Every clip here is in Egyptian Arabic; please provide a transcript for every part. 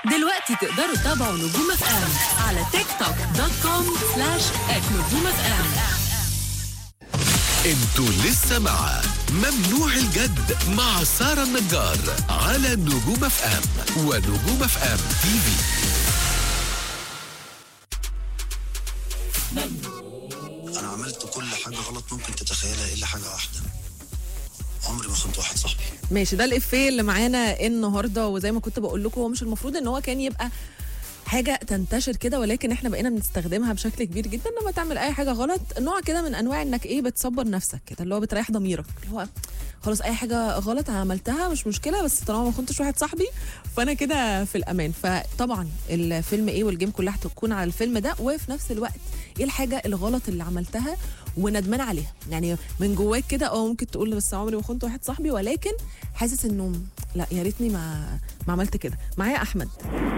دلوقتي تقدروا تتابعوا نجوم اف ام على تيك توك دوت كوم سلاش نجوم اف ام انتوا لسه مع ممنوع الجد مع سارة النجار على نجوم اف ام ونجوم اف ام تي في انا عملت كل حاجه غلط ممكن تتخيلها الا حاجه واحده عمري ما خنت واحد صاحبي ماشي ده الافيه اللي معانا النهارده وزي ما كنت بقول لكم هو مش المفروض ان هو كان يبقى حاجه تنتشر كده ولكن احنا بقينا بنستخدمها بشكل كبير جدا لما تعمل اي حاجه غلط نوع كده من انواع انك ايه بتصبر نفسك كده اللي هو بتريح ضميرك اللي هو خلاص اي حاجه غلط عملتها مش مشكله بس طالما ما كنتش واحد صاحبي فانا كده في الامان فطبعا الفيلم ايه والجيم كلها هتكون على الفيلم ده وفي نفس الوقت ايه الحاجه الغلط اللي عملتها وندمان عليها يعني من جواك كده اه ممكن تقول بس عمري ما كنت واحد صاحبي ولكن حاسس انه لا يا ريتني ما ما عملت كده معايا احمد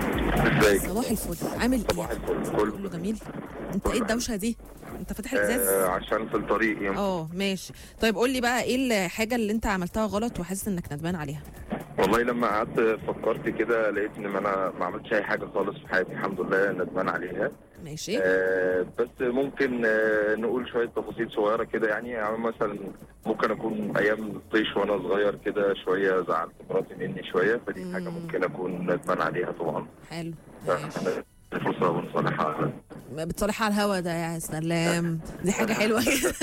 ازيك صباح الفل عامل صباح ايه الفل كله كله جميل انت ايه الدوشه دي انت فاتح الازاز آه عشان في الطريق يمكن اه ماشي طيب قول لي بقى ايه الحاجه اللي انت عملتها غلط وحاسس انك ندمان عليها والله لما قعدت فكرت كده لقيت ان انا ما عملتش اي حاجه خالص في حياتي الحمد لله ندمان عليها ماشي آه بس ممكن آه نقول شويه تفاصيل صغيره كده يعني, يعني مثلا ممكن اكون ايام الطيش وانا صغير كده شويه زعلت مراتي مني شويه فدي حاجه ممكن اكون ندمان عليها طبعا حلو ماشي فرصه بنصالحها بتصالح على الهوا ده يا سلام دي حاجه حلوه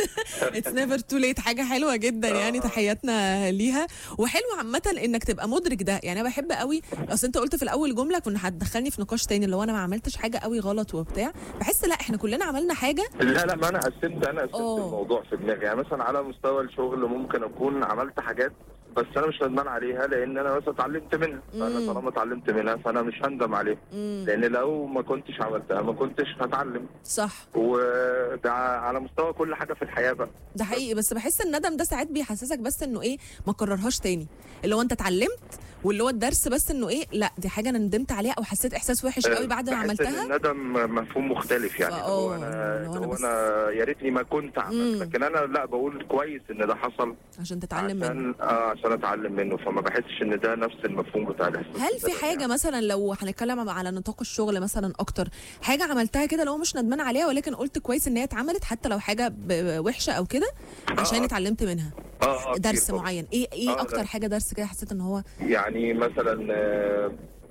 اتس نيفر تو ليت حاجه حلوه جدا يعني تحياتنا ليها وحلو عامه انك تبقى مدرك ده يعني انا بحب قوي اصل انت قلت في الاول جمله كنا هتدخلني في نقاش تاني اللي هو انا ما عملتش حاجه قوي غلط وبتاع بحس لا احنا كلنا عملنا حاجه لا لا ما انا قسمت انا قسمت أوه. الموضوع في دماغي يعني مثلا على مستوى الشغل ممكن اكون عملت حاجات بس انا مش ندمان عليها لان انا مثلا اتعلمت منها فانا مم. طالما اتعلمت منها فانا مش هندم عليها مم. لان لو ما كنتش عملتها ما كنتش هتعلم صح وده على مستوى كل حاجه في الحياه بقى ده حقيقي بس بحس الندم ده ساعات بيحسسك بس انه ايه ما كررهاش تاني اللي هو انت اتعلمت واللي هو الدرس بس انه ايه لا دي حاجه انا ندمت عليها او حسيت احساس وحش قوي بعد ما بحس عملتها إن الندم مفهوم مختلف يعني فا- اللي هو آه، انا اللي هو اللي أنا هو بس- انا يا ريتني ما كنت عملت مم. لكن انا لا بقول كويس ان ده حصل عشان تتعلم منه عشان آه عشان اتعلم منه فما بحسش ان ده نفس المفهوم بتاع الاحساس هل في بالندم حاجة يعني. مثلا لو هنتكلم على نطاق الشغل مثلا أكتر حاجة عملتها كده لو مش ندمان عليها ولكن قلت كويس إن هي اتعملت حتى لو حاجة ب- وحشة أو كده عشان آه. اتعلمت منها اه آه، درس كتير طبعاً. معين إيه إيه آه، أكتر لا. حاجة درس كده حسيت إن هو يعني مثلا آه،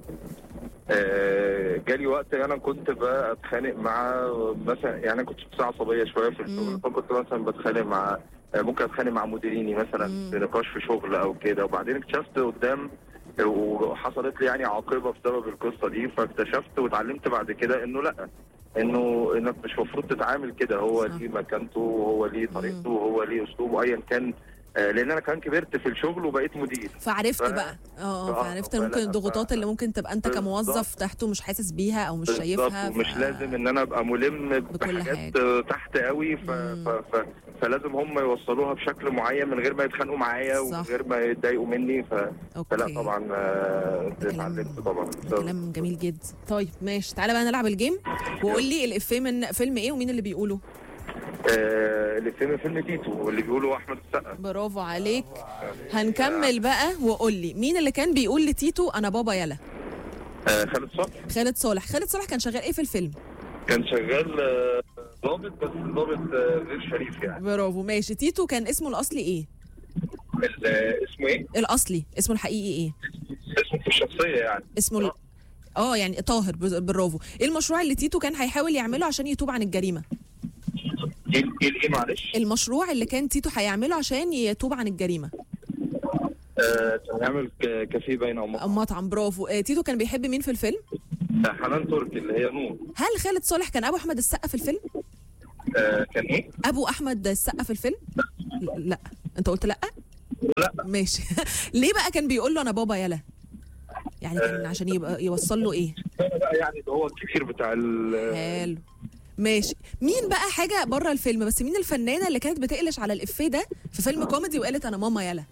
آه، جالي وقت انا كنت بقى اتخانق مع مثلا يعني انا كنت شخصيه عصبيه شويه في الشغل مم. فكنت مثلا بتخانق مع آه، ممكن اتخانق مع مديريني مثلا مم. في نقاش في شغل او كده وبعدين اكتشفت قدام وحصلت لي يعني عاقبه بسبب القصه دي فاكتشفت واتعلمت بعد كده انه لا انه انك مش المفروض تتعامل كده هو صح. ليه مكانته وهو ليه طريقته وهو ليه اسلوبه ايا كان آه، لان انا كمان كبرت في الشغل وبقيت مدير فعرفت ف- بقى اه آه، فعرفت فلا، ممكن الضغوطات ف- اللي ممكن تبقى أنت كموظف بالظبط. تحته مش حاسس بيها أو مش بالظبط، شايفها ومش ف- لازم ان انا ابقى ملم بكل بحاجات حاجة. تحت قوي ف... مم. ف... ف... فلازم هم يوصلوها بشكل معين من غير ما يتخانقوا معايا صح. ومن غير ما يتضايقوا مني ف... أوكي فلا طبعا آه، ده كلام- اتعلمت طبعا ده كلام جميل جدا طيب ماشي تعالى بقى نلعب الجيم وقول لي الإفيه من فيلم إيه ومين اللي بيقوله آه اللي فيلم فيلم تيتو واللي بيقولوا احمد السقا برافو عليك هنكمل بقى وقول لي مين اللي كان بيقول لتيتو انا بابا يلا آه خالد صقر خالد صالح خالد صالح كان شغال ايه في الفيلم كان شغال آه، ضابط بس ضابط آه، غير شريف يعني برافو ماشي تيتو كان اسمه الاصلي ايه ال- آه، اسمه ايه؟ الاصلي اسمه الحقيقي ايه اسمه في الشخصيه يعني اسمه ال... اه يعني طاهر بز- برافو ايه المشروع اللي تيتو كان هيحاول يعمله عشان يتوب عن الجريمه ايه ايه ايه معلش؟ المشروع اللي كان تيتو هيعمله عشان يتوب عن الجريمه آه كان عامل ك- كافيه باين او مطعم مطعم برافو آه تيتو كان بيحب مين في الفيلم آه، حنان تركي اللي هي نور هل خالد صالح كان ابو احمد السقا في الفيلم آه كان ايه؟ ابو احمد السقا في الفيلم لا انت قلت لا لا ماشي ليه بقى كان بيقول له انا بابا يلا يعني كان عشان يبقى يوصل له ايه انا بقى يعني ده هو الكبير بتاع ال حلو ماشي مين بقى حاجه بره الفيلم بس مين الفنانه اللي كانت بتقلش على الافيه ده في فيلم كوميدي وقالت انا ماما يلا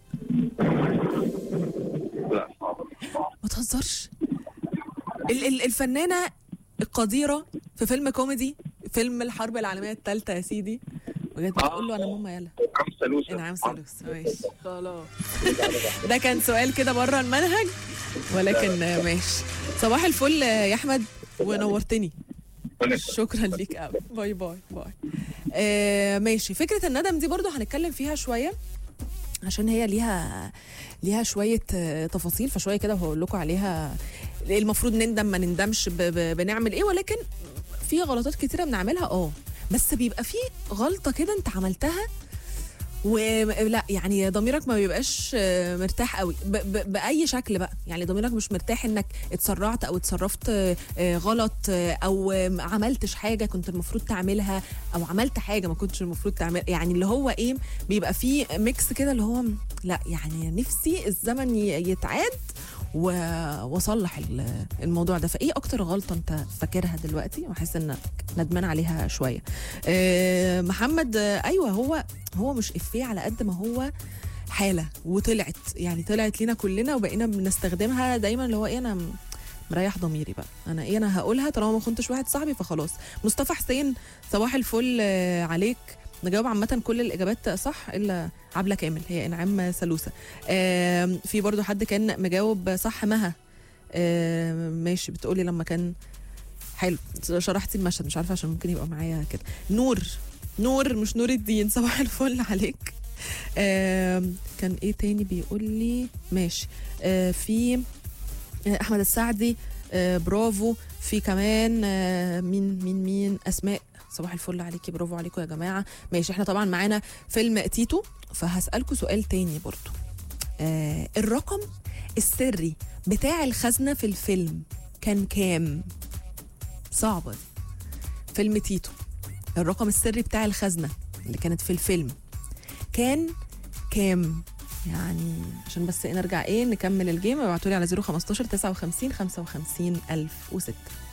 لا صعب ما تهزرش ال- ال- الفنانه القديره في فيلم كوميدي فيلم الحرب العالميه الثالثه يا سيدي بجد بتقول له انا ماما يلا انعام سلوسة انعام سالوس ماشي خلاص ده كان سؤال كده بره المنهج ولكن آه، ماشي صباح الفل آه، يا احمد ونورتني شكرا ليك قوي باي باي باي آه ماشي فكره الندم دي برضو هنتكلم فيها شويه عشان هي ليها ليها شويه آه، تفاصيل فشويه كده وهقول لكم عليها المفروض نندم ما نندمش ب- ب- بنعمل ايه ولكن في غلطات كتيره بنعملها اه بس بيبقى في غلطه كده انت عملتها ولا يعني ضميرك ما بيبقاش آه، مرتاح قوي ب ب باي شكل بقى يعني ضميرك مش مرتاح انك اتسرعت او اتصرفت آه، آه، غلط آه، او آه، ما عملتش حاجه كنت المفروض تعملها او عملت حاجه ما كنتش المفروض تعمل يعني اللي هو ايه بيبقى فيه ميكس كده اللي هو لا يعني نفسي الزمن ي- يتعاد و- واصلح ال- الموضوع ده فايه اكتر غلطه انت فاكرها دلوقتي وحاسس انك ندمان عليها شويه آه، محمد آه، ايوه هو هو مش افيه على قد ما هو حاله وطلعت يعني طلعت لينا كلنا وبقينا بنستخدمها دايما اللي هو ايه انا م- مريح ضميري بقى انا ايه انا هقولها طالما ما كنتش واحد صاحبي فخلاص مصطفى حسين صباح الفل آه، عليك نجاوب عامة كل الإجابات صح إلا عبلة كامل هي إنعام سلوسة آم، في برضو حد كان مجاوب صح مها آم، ماشي بتقولي لما كان حلو شرحتي المشهد مش عارفة عشان ممكن يبقى معايا كده نور نور مش نور الدين صباح الفل عليك آم، كان ايه تاني بيقول لي ماشي آه، في آه، احمد السعدي آه، برافو في كمان آه، مين مين مين اسماء صباح الفل عليكي برافو عليكم يا جماعه ماشي احنا طبعا معانا فيلم تيتو فهسالكم سؤال تاني برضو آه الرقم السري بتاع الخزنه في الفيلم كان كام صعبه دي فيلم تيتو الرقم السري بتاع الخزنه اللي كانت في الفيلم كان كام يعني عشان بس نرجع ايه نكمل الجيم ابعتوا لي على 015 59 55 1006